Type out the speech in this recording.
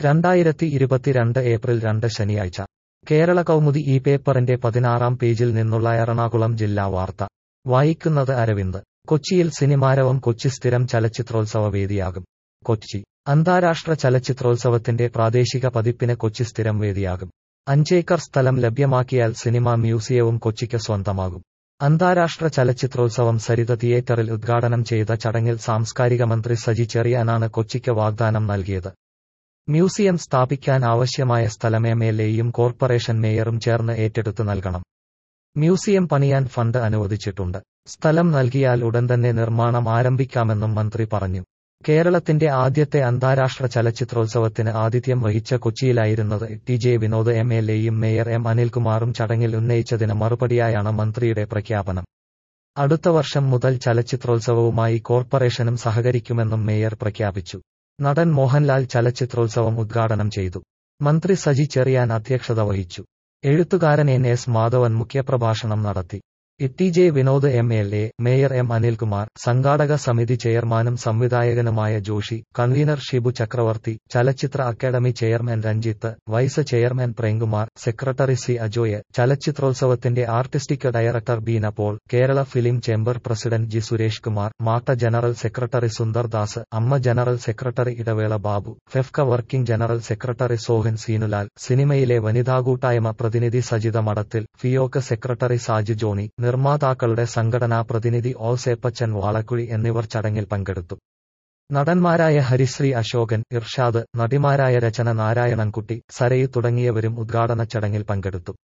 രണ്ടായിരത്തി ഇരുപത്തിരണ്ട് ഏപ്രിൽ രണ്ട് ശനിയാഴ്ച കേരള കൗമുദി ഈ പേപ്പറിന്റെ പതിനാറാം പേജിൽ നിന്നുള്ള എറണാകുളം ജില്ലാ വാർത്ത വായിക്കുന്നത് അരവിന്ദ് കൊച്ചിയിൽ സിനിമാരവം കൊച്ചി സ്ഥിരം ചലച്ചിത്രോത്സവ വേദിയാകും കൊച്ചി അന്താരാഷ്ട്ര ചലച്ചിത്രോത്സവത്തിന്റെ പ്രാദേശിക പതിപ്പിന് കൊച്ചി സ്ഥിരം വേദിയാകും അഞ്ചേക്കർ സ്ഥലം ലഭ്യമാക്കിയാൽ സിനിമാ മ്യൂസിയവും കൊച്ചിക്ക് സ്വന്തമാകും അന്താരാഷ്ട്ര ചലച്ചിത്രോത്സവം സരിത തിയേറ്ററിൽ ഉദ്ഘാടനം ചെയ്ത ചടങ്ങിൽ സാംസ്കാരിക മന്ത്രി സജി ചെറിയാനാണ് കൊച്ചിക്ക് വാഗ്ദാനം നൽകിയത് മ്യൂസിയം സ്ഥാപിക്കാൻ ആവശ്യമായ സ്ഥലം എം എൽ എയും കോർപ്പറേഷൻ മേയറും ചേർന്ന് ഏറ്റെടുത്ത് നൽകണം മ്യൂസിയം പണിയാൻ ഫണ്ട് അനുവദിച്ചിട്ടുണ്ട് സ്ഥലം നൽകിയാൽ ഉടൻ തന്നെ നിർമ്മാണം ആരംഭിക്കാമെന്നും മന്ത്രി പറഞ്ഞു കേരളത്തിന്റെ ആദ്യത്തെ അന്താരാഷ്ട്ര ചലച്ചിത്രോത്സവത്തിന് ആതിഥ്യം വഹിച്ച കൊച്ചിയിലായിരുന്നത് T J Vinod M L എയും മേയർ എം അനിൽകുമാറും ചടങ്ങിൽ ഉന്നയിച്ചതിന് മറുപടിയായാണ് മന്ത്രിയുടെ പ്രഖ്യാപനം അടുത്ത വർഷം മുതൽ ചലച്ചിത്രോത്സവവുമായി കോർപ്പറേഷനും സഹകരിക്കുമെന്നും മേയർ പ്രഖ്യാപിച്ചു നടൻ മോഹൻലാൽ ചലച്ചിത്രോത്സവം ഉദ്ഘാടനം ചെയ്തു മന്ത്രി സജി ചെറിയാൻ അധ്യക്ഷത വഹിച്ചു എഴുത്തുകാരൻ എൻ എസ് മാധവൻ മുഖ്യപ്രഭാഷണം നടത്തി T J Vinod M L A mayor M Anilkumar സംഘാടക സമിതി ചെയർമാനും സംവിധായകനുമായ ജോഷി കൺവീനർ ഷിബു ചക്രവർത്തി ചലച്ചിത്ര academy chairman Ranjith vice chairman Premkumar secretary C Ajoy ചലച്ചിത്രോത്സവത്തിന്റെ artistic director Beena Paul Kerala film chamber president G Suresh Kumar MACTA general secretary Sundar Das AMMA general secretary Idavela Babu FEFKA working general secretary Sohan Seenulal സിനിമയിലെ വനിതാ കൂട്ടായ്മ പ്രതിനിധി സജിത മഠത്തിൽ ഫിയോക്ക് സെക്രട്ടറി സാജു ജോണി നിർമ്മാതാക്കളുടെ സംഘടനാ പ്രതിനിധി ഓസേപ്പച്ചൻ വാളക്കുഴി എന്നിവർ ചടങ്ങിൽ പങ്കെടുത്തു നടന്മാരായ ഹരിശ്രീ അശോകൻ ഇർഷാദ് നടിമാരായ രചന നാരായണൻകുട്ടി സരയു തുടങ്ങിയവരും ഉദ്ഘാടന ചടങ്ങിൽ പങ്കെടുത്തു